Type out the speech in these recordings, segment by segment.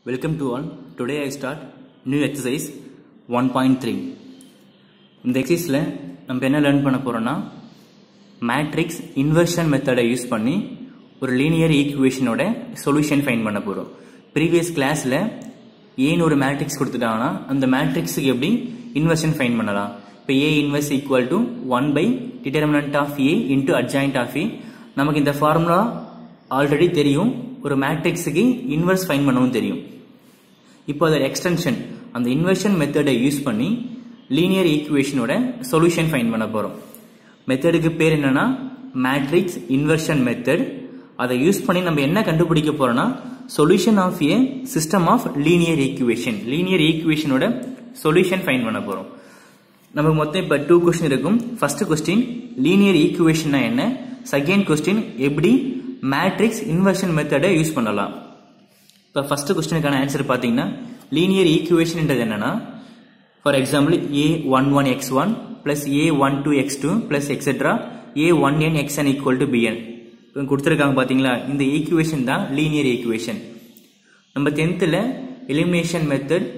Welcome to all. Today I start new exercise 1.3. இந்த எக்ஸசைஸில் நம்ம என்ன லேர்ன் பண்ண போகிறோம்னா மேட்ரிக்ஸ் இன்வர்ஷன் மெத்தடை யூஸ் பண்ணி ஒரு லீனியர் ஈக்குவேஷனோட சொல்யூஷன் ஃபைன் பண்ண போகிறோம் ப்ரீவியஸ் கிளாஸில் ஏன்னு ஒரு மேட்ரிக்ஸ் கொடுத்துட்டாங்கன்னா அந்த மேட்ரிக்ஸுக்கு எப்படி இன்வர்ஷன் ஃபைன் பண்ணலாம் இப்போ A inverse equal to one by determinant of A into adjoint of A நமக்கு இந்த ஃபார்முலா ஆல்ரெடி தெரியும் ஒரு மேட்ரிக்ஸுக்கு இன்வர்ஸ் ஃபைன் பண்ணவும் தெரியும் இப்போ அதோட எக்ஸ்டென்ஷன் அந்த இன்வர்ஷன் மெத்தடை யூஸ் பண்ணி லீனியர் ஈக்குவேஷனோட சொல்யூஷன் ஃபைன் பண்ண போகிறோம் மெத்தடுக்கு பேர் என்னன்னா மேட்ரிக்ஸ் இன்வர்ஷன் மெத்தட் அதை யூஸ் பண்ணி நம்ம என்ன கண்டுபிடிக்க போறோம்னா solution of a system of linear equation linear ஈக்குவேஷனோட சொல்யூஷன் ஃபைன் பண்ண போகிறோம் நமக்கு மொத்தம் இப்போ டூ கொஸ்டின் இருக்கும் ஃபர்ஸ்ட் கொஸ்டின் லீனியர் ஈக்குவேஷன்னா என்ன செகண்ட் கொஸ்டின் எப்படி மேட்ரிக்ஸ் இன்வர்ஷன் மெத்தடை யூஸ் பண்ணலாம் இப்போ ஃபர்ஸ்ட் கொஸ்டினுக்கான ஆன்சர் பார்த்தீங்கன்னா லீனியர் ஈக்குவேஷன்ன்றது என்னன்னா for example A one one X one plus A one two X two plus etcetera a one N X N equal to B N இப்போ கொடுத்துருக்காங்க பார்த்தீங்களா இந்த ஈக்குவேஷன் தான் லீனியர் ஈக்குவேஷன் நம்ம டென்த்தில் எலிமினேஷன் மெத்தட்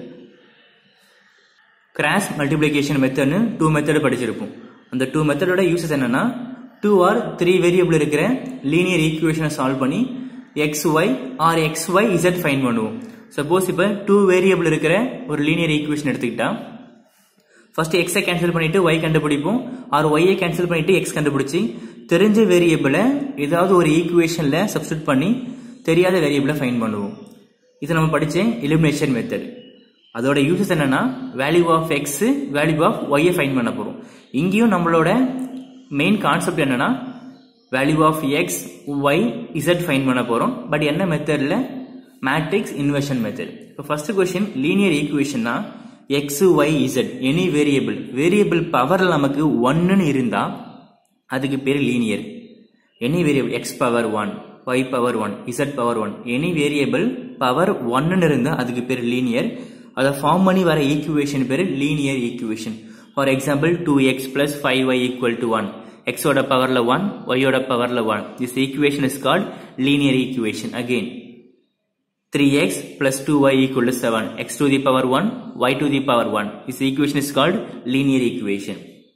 கிராஸ் மல்டிப்ளிகேஷன் மெத்தட்னு டூ மெத்தட் படிச்சிருப்போம் அந்த டூ மெத்தடோட யூசஸ் என்னன்னா டூ ஆர் த்ரீ வேரியபிள் இருக்கிற லீனியர் ஈக்குவேஷனை சால்வ் பண்ணி x y or x y z find பண்ணுவோம் சப்போஸ் இப்போ டூ வேரியபிள் இருக்கிற ஒரு லீனியர் ஈக்குவேஷன் எடுத்துக்கிட்டா ஃபர்ஸ்ட் எக்ஸை கேன்சல் பண்ணிட்டு ஒய் கண்டுபிடிப்போம் ஆர் ஒய்யை கேன்சல் பண்ணிட்டு எக்ஸ் கண்டுபிடிச்சி தெரிஞ்ச வேரியபிளை ஏதாவது ஒரு ஈக்குவேஷன்ல சப்ஸ்டியூட் பண்ணி தெரியாத வேரியபிளை ஃபைன் பண்ணுவோம் இது நம்ம படிச்ச எலிமினேஷன் மெத்தட் அதோட யூசஸ் என்னன்னா value of x value of ஒய்யை ஃபைன் பண்ண போறோம் இங்கேயும் நம்மளோட மெயின் கான்செப்ட் என்னன்னா value of x y z find பண்ண போறோம் பட் என்ன மெத்தட்ல மேட்ரிக்ஸ் இன்வர்ஷன் மெத்தட் இப்போ ஃபர்ஸ்ட் கொஸ்டின் லீனியர் ஈக்குவேஷன்னா x y z any variable variable பவர்ல நமக்கு ஒன்னுன்னு இருந்தா அதுக்கு பேர் linear any variable x power one y power one z power one any variable power ஒன்னு இருந்தா அதுக்கு பேர் லீனியர் அதை ஃபார்ம் பண்ணி வர ஈக்குவேஷன் பேர் linear equation for example two x plus five y equal to one எக்ஸோட பவர்ல ஒன் ஒய்யோட பவர்ல one this equation is called linear equation again 3x plus 2y equal to 7 x to the power 1 y to the power 1 this equation is called linear equation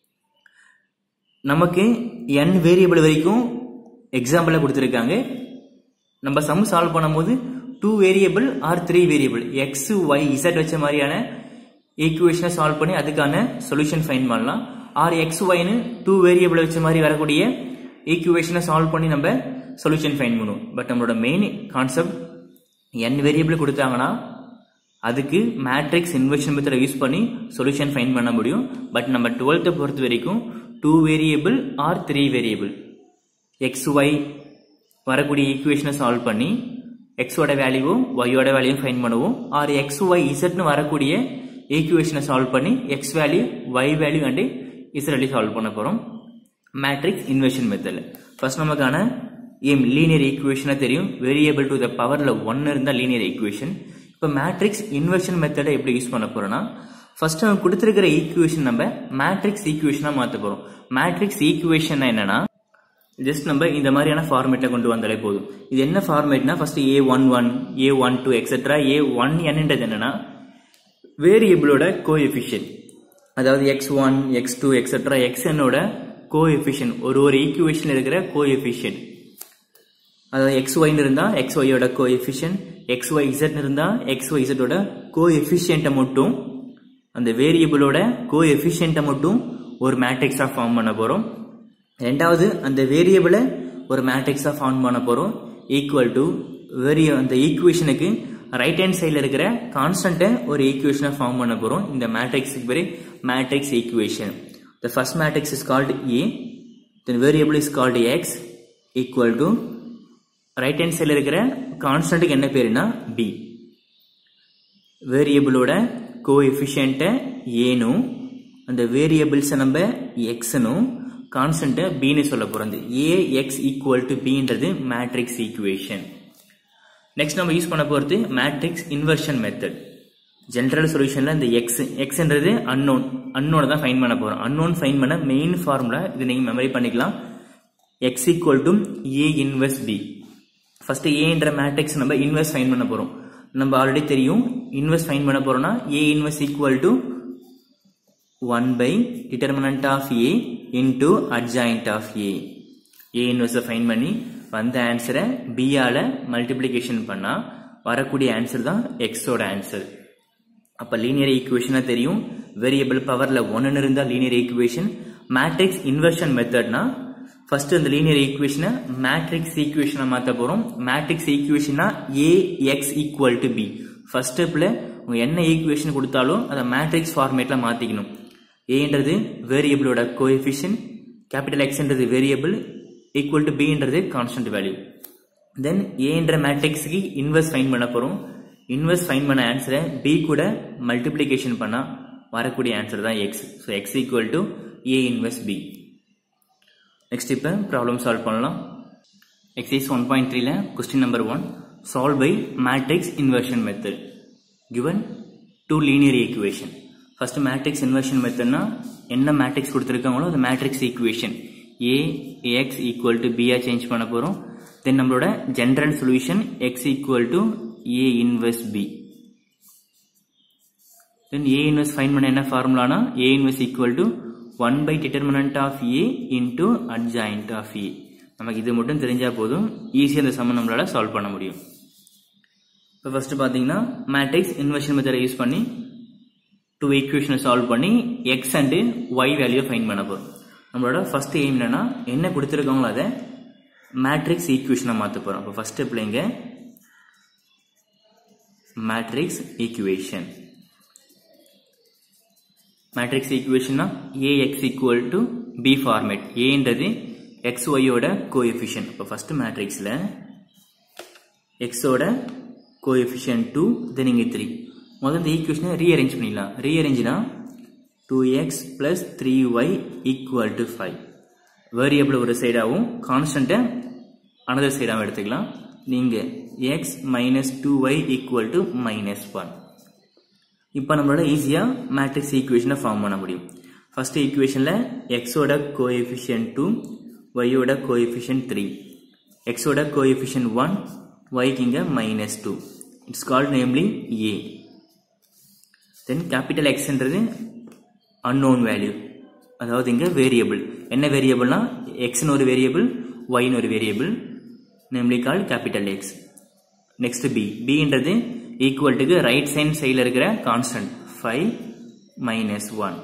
நமக்கு n variable வரைக்கும் எக்ஸாம்பிள கொடுத்துருக்காங்க நம்ம sum solve பண்ணும்போது two variable or three variable x y z வச்ச மாதிரியான ஈக்குவேஷனை solve பண்ணி அதுக்கான சொல்யூஷன் ஃபைன் பண்ணலாம் ஆர் எக்ஸ் ஒய்னு டூ வேரியபிள் வச்ச மாதிரி வரக்கூடிய ஈக்குவேஷனை சால்வ் பண்ணி நம்ம சொல்யூஷன் ஃபைன் பண்ணுவோம் பட் நம்மளோட மெயின் கான்செப்ட் n வேரியபிள் கொடுத்தாங்கன்னா அதுக்கு மேட்ரிக்ஸ் இன்வெர்ஷன் மெத்தடை யூஸ் பண்ணி சொல்யூஷன் ஃபைன் பண்ண முடியும் பட் நம்ம டுவெல்த்தை பொறுத்த வரைக்கும் two variable or three variable x y வரக்கூடிய ஈக்குவேஷனை சால்வ் பண்ணி எக்ஸோட வேல்யூவும் ஒய்யோட வேல்யூவும் ஃபைன் பண்ணுவோம் ஆர் எக்ஸ் ஒய் இசட்னு வரக்கூடிய ஈக்குவேஷனை சால்வ் பண்ணி x value y value and z value solve பண்ண போகிறோம் மேட்ரிக்ஸ் இன்வெர்ஷன் மெத்தடில் ஃபர்ஸ்ட் நமக்கான ஏம் லீனியர் ஈக்குவேஷனாக தெரியும் வேரியபிள் டு த பவரில் ஒன்று இருந்தால் லீனியர் ஈக்குவேஷன் இப்போ மேட்ரிக்ஸ் இன்வெர்ஷன் மெத்தடை எப்படி யூஸ் பண்ண போறோம்னா ஃபர்ஸ்ட் நம்ம கொடுத்துருக்கிற ஈக்குவேஷன் நம்ம மேட்ரிக்ஸ் ஈக்குவேஷனாக மாற்ற போகிறோம் மேட்ரிக்ஸ் ஈக்குவேஷன் என்னன்னா ஜஸ்ட் நம்ம இந்த மாதிரியான ஃபார்மேட்டை கொண்டு வந்தாலே போதும் இது என்ன ஃபார்மேட்னா first a one one a one two etcetera a one என்னன்றது என்னன்னா வேரியபிளோட கோ எஃபிஷியன் அதாவது x one x two etcetera x என்னோட கோ எஃபிஷியன் ஒரு ஒரு ஈக்குவேஷன் இருக்கிற கோ எஃபிஷியன் அதாவது எக்ஸ் ஒய்னு இருந்தா எக்ஸ் ஒய்யோட கோ எஃபிஷியன் எக்ஸ் ஒய் இசட்னு இருந்தா எக்ஸ் ஒய் இசட்டோட கோ எஃபிஷியன்ட்டை மட்டும் அந்த வேரியபிளோட கோ எஃபிஷியன்ட்டை மட்டும் ஒரு மேட்ரிக்ஸாக ஃபார்ம் பண்ண போகிறோம் ரெண்டாவது அந்த வேரியபிளை ஒரு மேட்ரிக்ஸாக ஃபார்ம் பண்ண போகிறோம் ஈக்குவல் டு வேரிய அந்த ஈக்குவேஷனுக்கு ரைட் ஹேண்ட் சைடில் இருக்கிற கான்ஸ்டன்ட்டை ஒரு ஈக்குவேஷனாக ஃபார்ம் பண்ண போகிறோம் இந்த மேட்ரிக்ஸுக்கு பேர் matrix equation the first matrix is called A then variable is called X equal to right hand சைடில் இருக்கிற கான்ஸ்டன்ட்டுக்கு என்ன பேருனா பி வேரியபிளோட கோ எஃபிஷியன்ட்டை ஏனும் அந்த வேரியபிள்ஸை நம்ம எக்ஸ்னும் கான்ஸ்டன்ட்டை பின்னு சொல்ல போகிறோம் அந்த ஏ எக்ஸ் ஈக்குவல் டு பின்றது மேட்ரிக்ஸ் ஈக்குவேஷன் நெக்ஸ்ட் நம்ம யூஸ் பண்ண போகிறது மேட்ரிக்ஸ் இன்வர்ஷன் மெத்தட் ஜென்ரல் சொல்யூஷனில் இந்த எக்ஸ் எக்ஸ்ன்றது அன்னோன் அன்னோனை தான் ஃபைன் பண்ண போகிறோம் அன்னோன் ஃபைன் பண்ண மெயின் ஃபார்முலா இது நீங்கள் மெமரி பண்ணிக்கலாம் X equal to A inverse B first ஏன்ற மேட்ரிக்ஸ் நம்ம இன்வெர்ஸ் ஃபைன் பண்ண போறோம் நம்ம ஆல்ரெடி தெரியும் இன்வெஸ்ட் ஃபைன் பண்ண போறோம்னா ஏ இன்வெஸ்ட் equal to one by determinant of A into adjoint of A A இன்வெஸ்ட்டை ஃபைன் பண்ணி வந்த ஆன்சரை பியால மல்டிப்ளிகேஷன் பண்ணா வரக்கூடிய ஆன்சர் தான் எக்ஸோட ஆன்சர் அப்ப லீனியர் ஈக்குவேஷனா தெரியும் வேரியபிள் பவர்ல ஒன்னு இருந்தா லீனியர் ஈக்குவேஷன் மேட்ரிக்ஸ் இன்வர்ஷன் மெத்தட்னா ஃபர்ஸ்ட் இந்த லீனியர் ஈக்குவேஷனை மேட்ரிக்ஸ் ஈக்குவேஷனை மாத்த போறோம் மேட்ரிக்ஸ் ஈக்குவேஷனா A X equal to B first ஸ்டெப்ல உங்க என்ன ஈக்குவேஷன் கொடுத்தாலும் அதை மேட்ரிக்ஸ் ஃபார்மேட்ல மாத்திக்கணும் ஏன்றது வேரியபிளோட கோஎஃபிஷியன் கேபிட்டல் எக்ஸ்ன்றது வேரியபிள் ஈக்குவல் டு பின்றது கான்ஸ்டன்ட் வேல்யூ தென் ஏன்ற மேட்ரிக்ஸுக்கு இன்வெர்ஸ் ஃபைன் பண்ண போறோம் இன்வெர்ஸ் ஃபைன் பண்ண ஆன்சரை பி கூட மல்டிப்ளிகேஷன் பண்ணா வரக்கூடிய ஆன்சர் தான் X so X equal to A inverse B next இப்போ ப்ராப்ளம் சால்வ் பண்ணலாம் எக்ஸைஸ் ஒன் பாயிண்ட் த்ரீல question number one solve by matrix inversion method given two linear equation first matrix inversion மெத்தட்னா என்ன matrix கொடுத்துருக்காங்களோ அந்த matrix equation A X equal to பியா change பண்ண போகிறோம் தென் நம்மளோட general solution X equal to A inverse B then A inverse find பண்ண என்ன ஃபார்முலானா A inverse equal to one by determinant of A into adjoint of A நமக்கு இது மட்டும் தெரிஞ்சா போதும் ஈஸியாக இந்த சம்ம நம்மளால சால்வ் பண்ண முடியும் இப்போ ஃபர்ஸ்ட் பார்த்தீங்கன்னா மேட்ரிக்ஸ் இன்வெர்ஷன் மெத்தடை யூஸ் பண்ணி டூ ஈக்குவேஷனை சால்வ் பண்ணி x and y value find பண்ண போகிறோம் நம்மளோட ஃபர்ஸ்ட் எய்ம் என்னன்னா என்ன கொடுத்துருக்காங்களோ அதை மேட்ரிக்ஸ் ஈக்குவேஷனை மாற்ற போகிறோம் அப்போ ஃபர்ஸ்ட் பிள்ளைங்க மேட்ரிக்ஸ் ஈக்குவேஷன் மேட்ரிக்ஸ் ஈக்குவேஷன்னா A X equal to B format ஏன்றது எக்ஸ் ஒய்யோட கோஎஃபிஷியன் இப்போ ஃபர்ஸ்ட் மேட்ரிக்ஸில் எக்ஸோட கோஎஃபிஷியன் டூ தென் இங்கே த்ரீ முதல்ல இந்த ஈக்குவேஷனை ரீஅரேஞ்ச் பண்ணிடலாம் ரீஅரேஞ்ச்னா two x plus three y equal to five variable ஒரு சைடாகவும் கான்ஸ்டன்ட்டை அனதர் சைடாகவும் எடுத்துக்கலாம் நீங்கள் x minus two y equal to minus one இப்போ நம்மளோட ஈஸியாக மேட்ரிக்ஸ் ஈக்குவேஷனை ஃபார்ம் பண்ண முடியும் ஃபர்ஸ்ட் ஈக்குவேஷனில் எக்ஸோட கோஎஃபிஷியன் டூ ஒய்யோட கோஎஃபிஷியன் த்ரீ எக்ஸோட கோஎஃபிஷியன் ஒன் ஒய்க்கு இங்கே minus two it's called namely A then capital எக்ஸ்ன்றது அன்னோன் வேல்யூ அதாவது இங்கே வேரியபிள் என்ன வேரியபிள்னா எக்ஸ்னு ஒரு வேரியபிள் ஒய்னு ஒரு variable namely called capital X next B பின்றது ஈக்குவல் டுக்கு ரைட் சைட் சைடில் இருக்கிற கான்ஸ்டன்ட் ஃபைவ் மைனஸ் ஒன்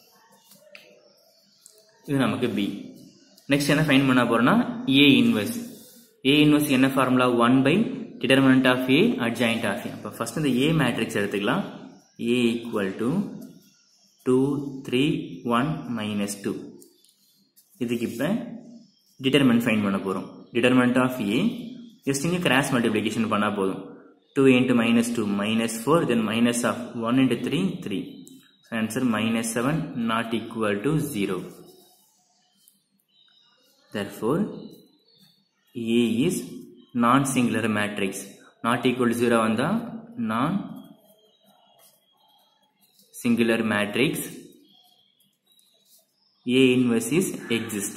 இது நமக்கு பி நெக்ஸ்ட் என்ன ஃபைன் பண்ண போறோம்னா ஏ இன்வெர்ஸ் ஏ இன்வெர்ஸ் என்ன formula one by determinant of A adjoint of A அப்போ ஃபர்ஸ்ட் இந்த ஏ மேட்ரிக்ஸ் எடுத்துக்கலாம் A equal to two three one minus two இதுக்கு இப்போ டிட்டர்மெண்ட் ஃபைன் பண்ண போகிறோம் டிட்டர்மெண்ட் ஆஃப் ஏ ஜஸ்ட் இங்கே கிராஸ் மல்டிப்ளிகேஷன் பண்ணால் போதும் two into minus two minus four then minus of one into three three answer minus seven not equal to zero therefore A is non-singular matrix not equal to 0 வந்தா non singular matrix A inverse is exist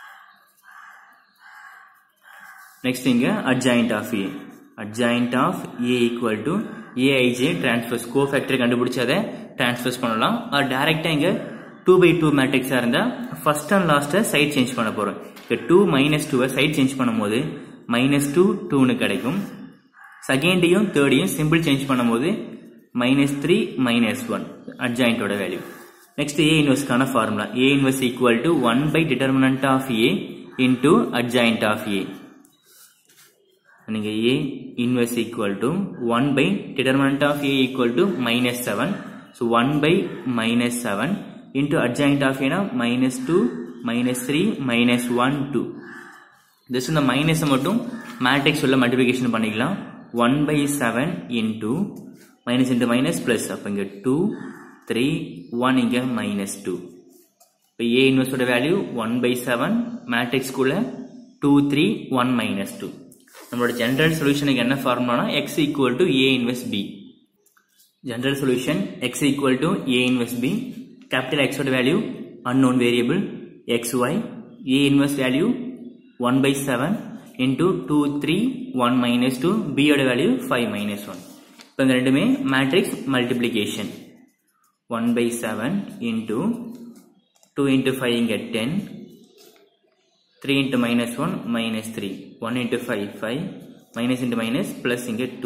next இங்க adjoint of A adjoint of A equal to AIJ transfers cofactor கண்டுபிடிச்சு அதை transfers பண்ணலாம் or direct இங்க two by two மேட்ரிக்ஸாக இருந்தால் first and லாஸ்ட்டை side change பண்ண போகிறோம் இப்போ டூ மைனஸ் டூவை சைட் சேஞ்ச் பண்ணும்போது மைனஸ் டூ டூன்னு கிடைக்கும் செகண்டையும் தேர்டையும் சிம்பிள் சேஞ்ச் பண்ணும்போது மைனஸ் த்ரீ மைனஸ் ஒன் அட்ஜாயிண்டோட வேல்யூ நெக்ஸ்ட் ஏ இன்வெர்ஸ்க்கான formula A inverse equal to one by determinant of A into adjoint of A நீங்க A inverse equal to one by determinant of A equal to minus seven so one by minus seven into adjoint of ஏனா minus 2 minus 3 minus 1 2 this இந்த minus மட்டும் matrix உள்ள multiplication பண்ணிக்கலாம் 1 by 7 into minus into minus plus அப்ப இங்க 2 3 1 இங்க minus 2 இப்ப A inverse ஓட வேல்யூ 1 by 7 matrix குள்ள 2 3 1 minus 2 நம்மளோட ஜெனரல் சொல்யூஷனுக்கு என்ன ஃபார்முலானா x equal to A inverse B general solution x equal to A inverse B capital X ஓட value unknown variable xy A inverse value 1 by 7 into 2 3 1 minus 2 B ஓட value 5 minus 1 இப்போ இந்த ரெண்டுமே matrix multiplication one by seven into two into five இங்கே ten three into minus one minus three one into five five minus into minus plus இங்கே two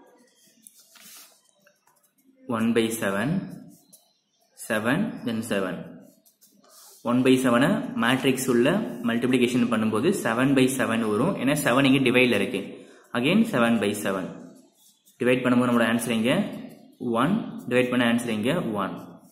one by seven seven then seven one by செவனை matrix உள்ள multiplication பண்ணும்போது seven by seven வரும் ஏன்னா seven இங்கே டிவைடில் இருக்கு again seven by seven divide பண்ணும்போது நம்மளோட ஆன்சர் இங்கே ஒன் டிவைட் பண்ண ஆன்சர் இங்கே ஒன்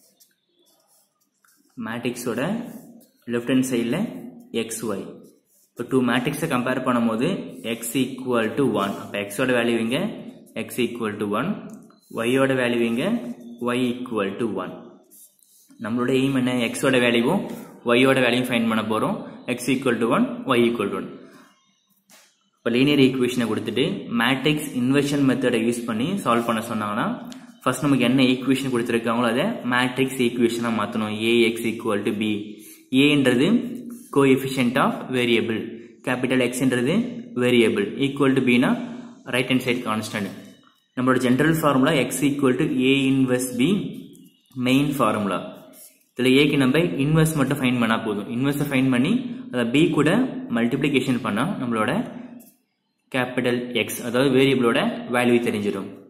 மேட்ரிக்ஸோட லெஃப்ட் ஹேண்ட் சைடில் எக்ஸ் ஒய் இப்போ டூ மேட்ரிக்ஸை கம்பேர் பண்ணும்போது எக்ஸ் ஈக்குவல் டு ஒன் அப்போ எக்ஸோட வேல்யூ இங்கே எக்ஸ் ஈக்குவல் டு ஒன் ஒய்யோட வேல்யூ இங்கே ஒய் ஈக்குவல் டு ஒன் நம்மளோட எய்ம் என்ன எக்ஸோட வேல்யூவும் ஒய்யோட வேல்யூவும் ஃபைன் பண்ண போகிறோம் x equal to one y equal to one இப்போ லீனியர் ஈக்குவேஷனை கொடுத்துட்டு மேட்ரிக்ஸ் இன்வெர்ஷன் மெத்தடை யூஸ் பண்ணி சால்வ் பண்ண சொன்னாங்கன்னா ஃபர்ஸ்ட் நமக்கு என்ன ஈக்குவேஷன் கொடுத்துருக்காங்களோ அதை மேட்ரிக்ஸ் ஈக்குவேஷனாக மாற்றணும் ஏஎக்ஸ் ஈக்குவல் டு பி ஏன்றது கோஎஃபிஷியன்ட் ஆஃப் வேரியபிள் கேபிட்டல் எக்ஸ்ன்றது வேரியபிள் ஈக்குவல் டு பினா ரைட் ஹேண்ட் சைட் கான்ஸ்டன்ட் நம்மளோட general formula X equal to A inverse B main formula இதில் ஏக்கு நம்ம இன்வெர்ஸ் மட்டும் ஃபைன் பண்ணால் போதும் இன்வெர்ஸை ஃபைன் பண்ணி அதை பி கூட மல்டிப்ளிகேஷன் பண்ணால் நம்மளோட கேபிட்டல் எக்ஸ் அதாவது வேரியபிளோட வேல்யூ தெரிஞ்சிடும்